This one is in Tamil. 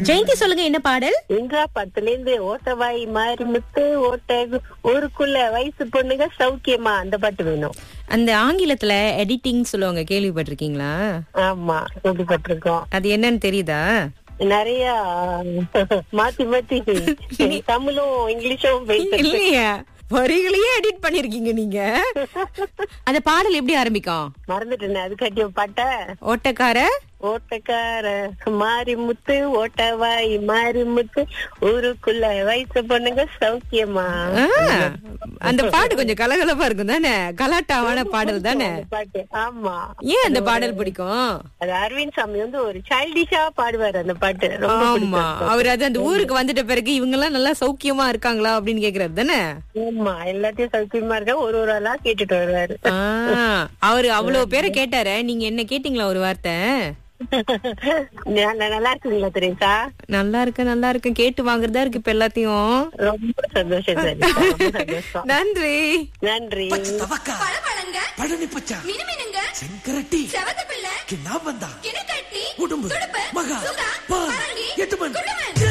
ஜெயந்தி சொல்லுங்க என்ன பாடல் இந்திரா பத்துல இருந்து ஓட்டவாய் மாறி முத்து ஓட்ட ஊருக்குள்ள வயசு பொண்ணுங்க சௌக்கியமா அந்த பாட்டு வேணும் அந்த ஆங்கிலத்துல எடிட்டிங் சொல்லுவாங்க கேள்விப்பட்டிருக்கீங்களா ஆமா கேள்விப்பட்டிருக்கோம் அது என்னன்னு தெரியுதா நிறைய மாத்தி மாத்தி தமிழும் இங்கிலீஷும் பேசுறது இல்லையா வரிகளையே எடிட் பண்ணிருக்கீங்க நீங்க அந்த பாடல் எப்படி ஆரம்பிக்கும் மறந்துட்டேன் அது கட்டிய பாட்ட ஓட்டக்கார ஓட்டக்கார மாறி முத்து ஓட்டவாய் மாறி முத்து ஊருக்குள்ள வயசு பொண்ணுங்க சௌக்கியமா ஆ, அந்த பாட்டு கொஞ்சம் கலகலப்பா இருக்கும் தானே கலாட்டாவான பாடல் தானே அந்த பாட்டு ஆமா ஏன் அந்த பாடல் பிடிக்கும் அது அரவிந்த் சாமி வந்து ஒரு சைல்டிஷா பாடுவாரு அந்த பாட்டு ரொம்ப ஆமா அவர் அது அந்த ஊருக்கு வந்துட்ட பிறகு இவங்க எல்லாம் நல்லா சௌக்கியமா இருக்காங்களா அப்படின்னு கேக்குறாரு தானே ஆமா எல்லாத்தையும் சௌக்கியமா இருக்க ஒரு ஒரு ஆளா கேட்டுட்டு வருவாரு ஆ, அவரு அவ்வளவு பேரை கேட்டாரு நீங்க என்ன கேட்டீங்களா ஒரு வார்த்தை நான் நல்லா இருக்குங்களா தெரியுசா நல்லா இருக்கு நல்லா இருக்கு கேட்டு வாங்குறதா இருக்கு இப்ப எல்லாத்தையும் ரொம்ப சந்தோஷம் சரி ரொம்ப சந்தோஷம் நன்றி நன்றி தவக்கா பழபழங்க பழனி பச்சா மினுமினுங்க செங்கரட்டி செவத்த பிள்ளை கிண்ணா வந்தா கிணக்கட்டி உடும்பு துடுப்பு மகா சுகா பா பரங்கி எட்டுமன் குண்டுமன்